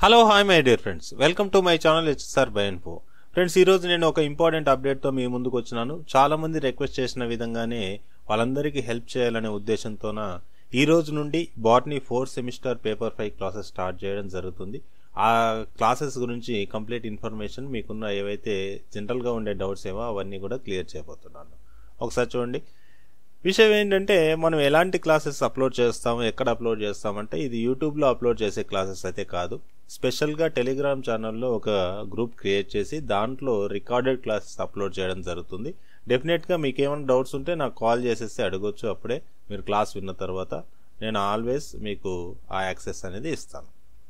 hello hi my dear friends welcome to my channel HSR bio info friends ఈరోజు నేను ఒక important అప్డేట్తో మీ ముందుకు వచ్చినాను చాలా మంది రిక్వెస్ట్ చేసిన విధంగానే వాళ్ళందరికీ హెల్ప్ చేయాలనే ఉద్దేశంతోన ఈ రోజు నుండి botany four semester paper five classes start చేయడం జరుగుతుంది ఆ క్లాసెస్ గురించి కంప్లీట్ ఇన్ఫర్మేషన్ మీకున్న ఏవైతే జనరల్గా ఉండే డౌట్స్ ఏవో అవన్నీ కూడా క్లియర్ చేయబోతున్నాను ఒకసారి చూడండి విషయం ఏంటంటే మనం ఎలాంటి క్లాసెస్ అప్లోడ్ చేస్తాము ఎక్కడ అప్లోడ్ చేస్తామంటే ఇది యూట్యూబ్లో అప్లోడ్ చేసే క్లాసెస్ అయితే కాదు స్పెషల్గా టెలిగ్రామ్ ఛానల్లో ఒక గ్రూప్ క్రియేట్ చేసి దాంట్లో రికార్డెడ్ క్లాసెస్ అప్లోడ్ చేయడం జరుగుతుంది డెఫినెట్గా మీకు ఏమైనా డౌట్స్ ఉంటే నాకు కాల్ చేసేసి అడగొచ్చు అప్పుడే మీరు క్లాస్ విన్న తర్వాత నేను ఆల్వేస్ మీకు ఆ యాక్సెస్ అనేది ఇస్తాను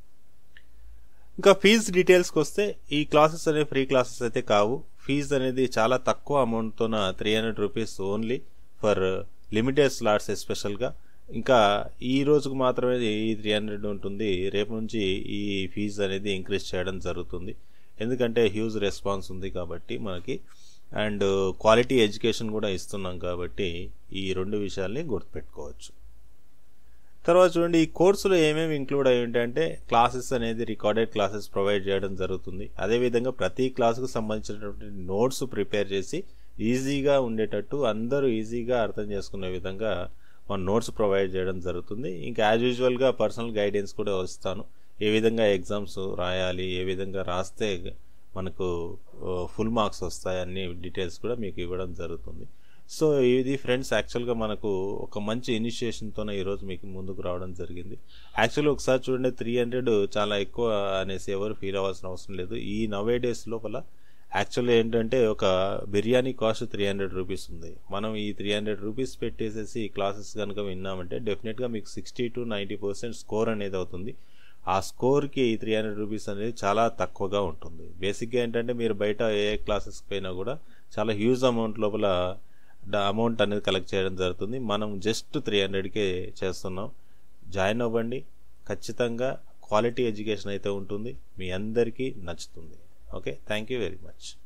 ఇంకా ఫీజ్ డీటెయిల్స్కి వస్తే ఈ క్లాసెస్ అనేవి ఫ్రీ క్లాసెస్ అయితే కావు ఫీజ్ అనేది చాలా తక్కువ అమౌంట్తోన three hundred rupees only for limited slots ఎస్పెషల్గా ఇంకా ఈ రోజుకు మాత్రమే ఈ త్రీ హండ్రెడ్ ఉంటుంది రేపు నుంచి ఈ ఫీజు అనేది ఇంక్రీజ్ చేయడం జరుగుతుంది ఎందుకంటే హ్యూజ్ రెస్పాన్స్ ఉంది కాబట్టి మనకి అండ్ క్వాలిటీ ఎడ్యుకేషన్ కూడా ఇస్తున్నాం కాబట్టి ఈ రెండు విషయాల్ని గుర్తుపెట్టుకోవచ్చు తర్వాత చూడండి ఈ కోర్సులో ఏమేమి ఇంక్లూడ్ అయి ఉంటాయంటే క్లాసెస్ అనేది రికార్డెడ్ క్లాసెస్ ప్రొవైడ్ చేయడం జరుగుతుంది అదేవిధంగా ప్రతి క్లాసుకు సంబంధించినటువంటి నోట్స్ ప్రిపేర్ చేసి ఈజీగా ఉండేటట్టు అందరూ ఈజీగా అర్థం చేసుకునే విధంగా మన నోట్స్ ప్రొవైడ్ చేయడం జరుగుతుంది ఇంకా యాజ్ యూజువల్గా పర్సనల్ గైడెన్స్ కూడా వస్తాను ఏ విధంగా ఎగ్జామ్స్ రాయాలి ఏ విధంగా రాస్తే మనకు ఫుల్ మార్క్స్ వస్తాయి అన్ని డీటెయిల్స్ కూడా మీకు ఇవ్వడం జరుగుతుంది సో ఇది ఫ్రెండ్స్ యాక్చువల్గా మనకు ఒక మంచి ఇనిషియేషన్తోనే ఈరోజు మీకు ముందుకు రావడం జరిగింది యాక్చువల్లీ ఒకసారి చూడండి త్రీ హండ్రెడ్ చాలా ఎక్కువ అనేసి ఎవరు ఫీల్ అవ్వాల్సిన అవసరం లేదు ఈ నవే డేస్ లోపల యాక్చువల్లీ ఏంటంటే ఒక biryani cost three hundred rupees ఉంది మనం ఈ త్రీ హండ్రెడ్ రూపీస్ పెట్టేసేసి ఈ క్లాసెస్ కనుక విన్నామంటే డెఫినెట్గా మీకు sixty to ninety percent score అనేది అవుతుంది ఆ స్కోర్కి త్రీ హండ్రెడ్ రూపీస్ అనేది చాలా తక్కువగా ఉంటుంది బేసిక్గా ఏంటంటే మీరు బయట ఏ క్లాసెస్కి పోయినా కూడా చాలా హ్యూజ్ అమౌంట్ లోపల అమౌంట్ అనేది కలెక్ట్ చేయడం జరుగుతుంది మనం జస్ట్ త్రీ హండ్రెడ్కే చేస్తున్నాం జాయిన్ అవ్వండి ఖచ్చితంగా క్వాలిటీ ఎడ్యుకేషన్ అయితే ఉంటుంది మీ అందరికీ నచ్చుతుంది okay thank you very much